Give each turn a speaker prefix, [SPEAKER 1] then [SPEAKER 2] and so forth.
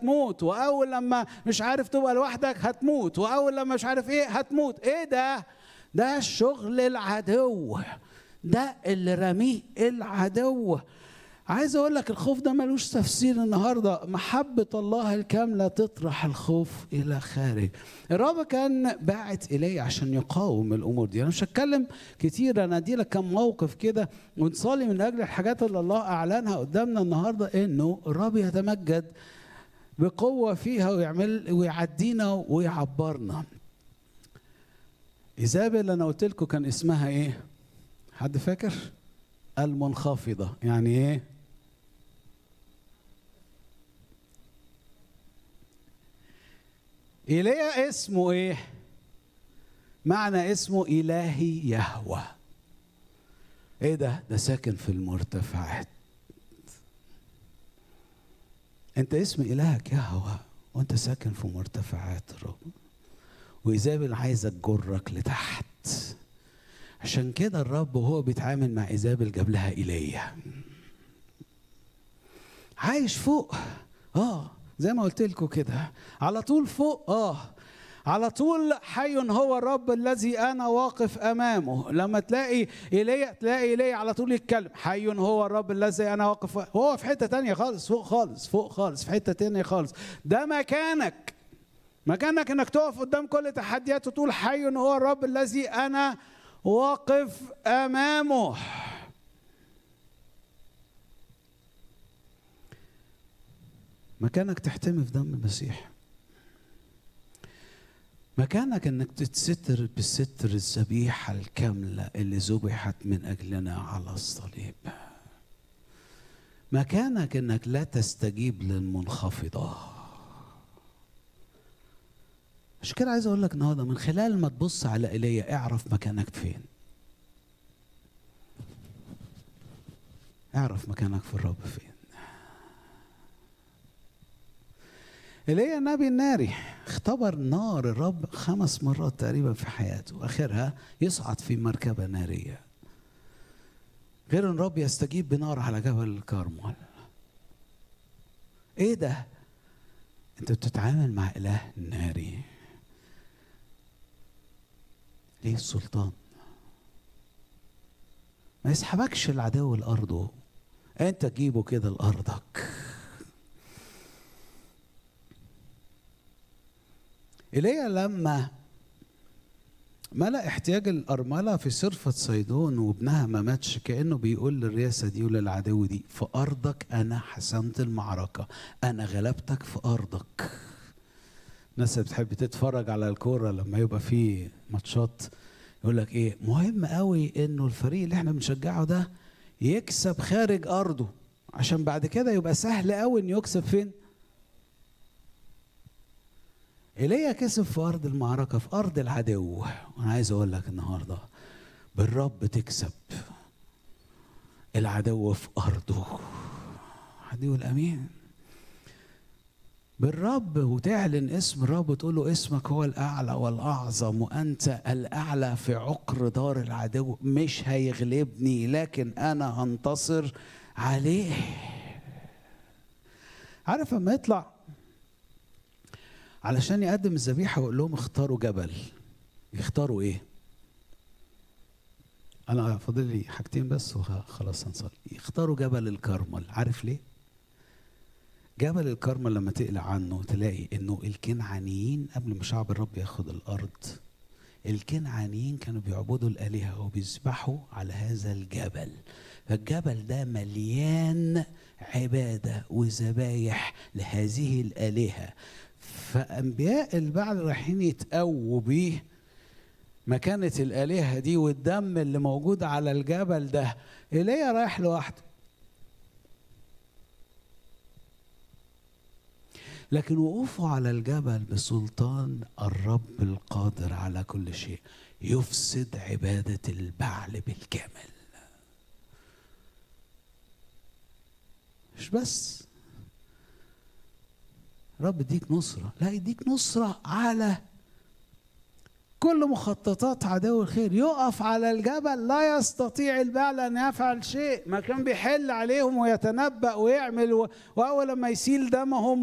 [SPEAKER 1] هتموت واول لما مش عارف تبقى لوحدك هتموت واول لما مش عارف ايه هتموت ايه ده ده شغل العدو ده اللي رميه العدو عايز اقول لك الخوف ده ملوش تفسير النهارده محبه الله الكامله تطرح الخوف الى خارج الرب كان باعت الي عشان يقاوم الامور دي انا مش هتكلم كتير انا ادي لك كم موقف كده ونصلي من اجل الحاجات اللي الله اعلنها قدامنا النهارده انه الرب يتمجد بقوه فيها ويعمل ويعدينا ويعبرنا ايزابل انا قلت لكم كان اسمها ايه حد فاكر المنخفضه يعني ايه ايليا اسمه ايه معنى اسمه الهي يهوى ايه ده ده ساكن في المرتفعات انت اسم الهك يهوى وانت ساكن في مرتفعات الرب وايزابل عايزه تجرك لتحت عشان كده الرب وهو بيتعامل مع ايزابل جاب لها ايليا عايش فوق اه زي ما قلت لكم كده على طول فوق اه على طول حي هو الرب الذي انا واقف امامه لما تلاقي ايليا تلاقي ايليا على طول يتكلم حي هو الرب الذي انا واقف هو في حته تانية خالص فوق خالص فوق خالص في حته تانية خالص ده مكانك مكانك انك تقف قدام كل تحديات وتقول حي هو الرب الذي انا واقف امامه مكانك تحتمي في دم المسيح مكانك انك تتستر بستر الذبيحه الكامله اللي ذبحت من اجلنا على الصليب مكانك انك لا تستجيب للمنخفضه عشان كده عايز اقول لك النهارده من خلال ما تبص على ايليا اعرف مكانك فين اعرف مكانك في الرب فين ايليا النبي الناري اختبر نار الرب خمس مرات تقريبا في حياته اخرها يصعد في مركبه ناريه غير ان الرب يستجيب بنار على جبل الكرمل ايه ده انت بتتعامل مع اله ناري ليه السلطان ما يسحبكش العدو لارضه انت تجيبه كده لارضك ايليا لما ملأ احتياج الأرملة في صرفة صيدون وابنها ما ماتش كأنه بيقول للرياسة دي وللعدو دي في أرضك أنا حسمت المعركة أنا غلبتك في أرضك الناس اللي بتحب تتفرج على الكورة لما يبقى في ماتشات يقول لك إيه مهم قوي إنه الفريق اللي إحنا بنشجعه ده يكسب خارج أرضه عشان بعد كده يبقى سهل قوي إنه يكسب فين؟ ايليا كسب في ارض المعركه في ارض العدو وانا عايز اقول لك النهارده بالرب تكسب العدو في ارضه حد يقول امين بالرب وتعلن اسم الرب وتقول له اسمك هو الاعلى والاعظم وانت الاعلى في عقر دار العدو مش هيغلبني لكن انا هنتصر عليه عارف اما يطلع علشان يقدم الذبيحه ويقول لهم اختاروا جبل يختاروا ايه انا فاضل لي حاجتين بس وخلاص هنصلي يختاروا جبل الكرمل عارف ليه جبل الكرمل لما تقلع عنه تلاقي انه الكنعانيين قبل ما شعب الرب ياخد الارض الكنعانيين كانوا بيعبدوا الالهه وبيذبحوا على هذا الجبل فالجبل ده مليان عباده وذبايح لهذه الالهه فانبياء البعل رايحين يتقووا بيه مكانة الآلهة دي والدم اللي موجود على الجبل ده إيليا رايح لوحده لكن وقوفه على الجبل بسلطان الرب القادر على كل شيء يفسد عبادة البعل بالكامل مش بس رب يديك نصرة لا يديك نصرة على كل مخططات عدو الخير يقف على الجبل لا يستطيع البعل أن يفعل شيء ما كان بيحل عليهم ويتنبأ ويعمل و... وأول ما يسيل دمهم